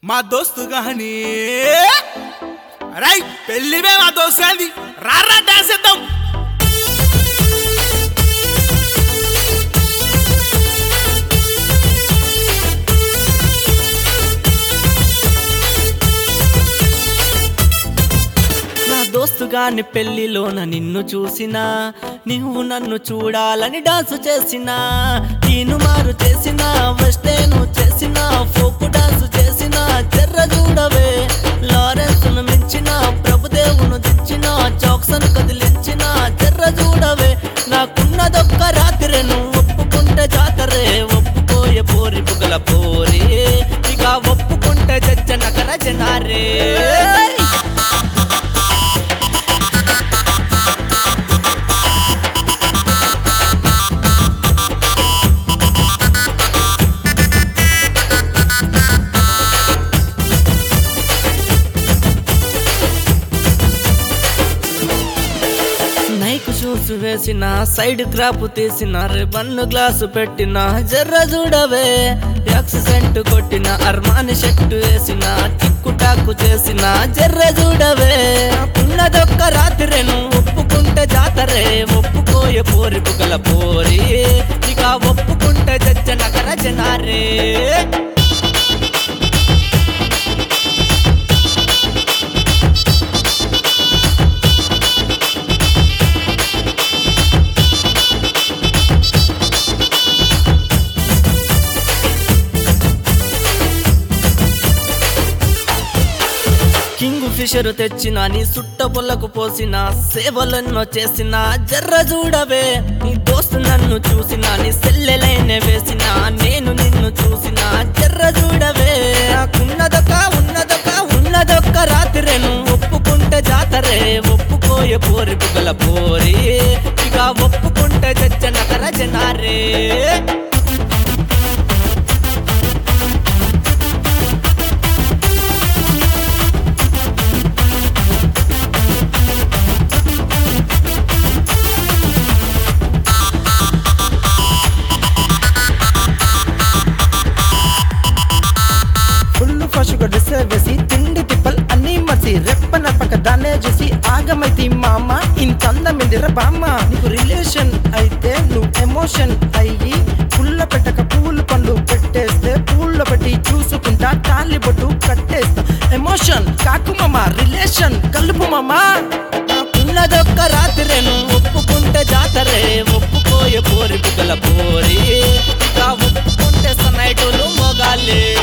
మా దోస్తు గాని రై పెళ్లివే మా దోస్తు గాని రారా డాన్స్ చేద్దాం నా దోస్తుగాని పెళ్లిలోన నిన్ను చూసినా నువ్వు నన్ను చూడాలని డాన్స్ చేసినా నేను మారు చేసిన వెస్టేను చేసిన ఫోక్ డాన్స్ చేసిన చెర్ర చూడవే లారెన్స్ ను మించిన ప్రభుదేవును దించిన చాక్సన్ కదిలించిన చెర్ర చూడవే నాకున్నదొక్క రాత్రి నువ్వు ఒప్పుకుంటే జాతరే ఒప్పుకోయే పోరి పుగల పోరి ఇక ఒప్పుకుంటే జజ్జ నగర జనారే నైకు షూస్ వేసిన సైడ్ క్రాప్ తీసిన రిబన్ను గ్లాసు పెట్టిన జర్ర చూడవే యాక్సిడెంట్ కొట్టిన అర్మాని షర్టు వేసిన టిక్కు టాకు చేసిన జర్ర చూడవే ఉన్నదొక్క రాత్రి నువ్వు ఒప్పుకుంటే జాతరే ఒప్పుకోయే పోరి పుగల పోరి ఇక ఒప్పుకుంటే జజ్జ నగర జనారే కింగ్ ఫిషర్ తెచ్చిన నీ సుట్ట పొలకు పోసిన సేవలెన్నో చేసిన జర్ర చూడవే నీ దోస్తు నన్ను చూసిన నీ సెల్లెలైన వేసిన నేను నిన్ను చూసిన జర్ర చూడవే ఉన్నదొక్క ఉన్నదొక్క ఉన్నదొక్క రాత్రి నువ్వు ఒప్పుకుంటే జాతరే ఒప్పుకోయే పోరి పుగల పోరి ఇక ఒప్పుకుంటే జజ్జ నగర జనారే ఫుల్ ఫాషుగా డ్రెస్ వేసి తిండి తిప్పల్ అన్ని మసి రెప్ప నప్పక దాన్నే చూసి ఆగమైతి మామ ఇంత అందమిందిర బామ్మ నీకు రిలేషన్ అయితే నువ్వు ఎమోషన్ అయ్యి పుల్ల పెట్టక పూలు పండ్లు పెట్టేస్తే పూల పెట్టి చూసుకుంటా తాలి బొట్టు కట్టేస్తా ఎమోషన్ కాకు మామ రిలేషన్ కలుపు మామ ఉన్నదొక్క రాత్రి నువ్వు ఒప్పుకుంటే జాతరే ఒప్పుకోయే పోరి పుగల పోరి ఇక ఒప్పుకుంటే సనైటులు మొగాలే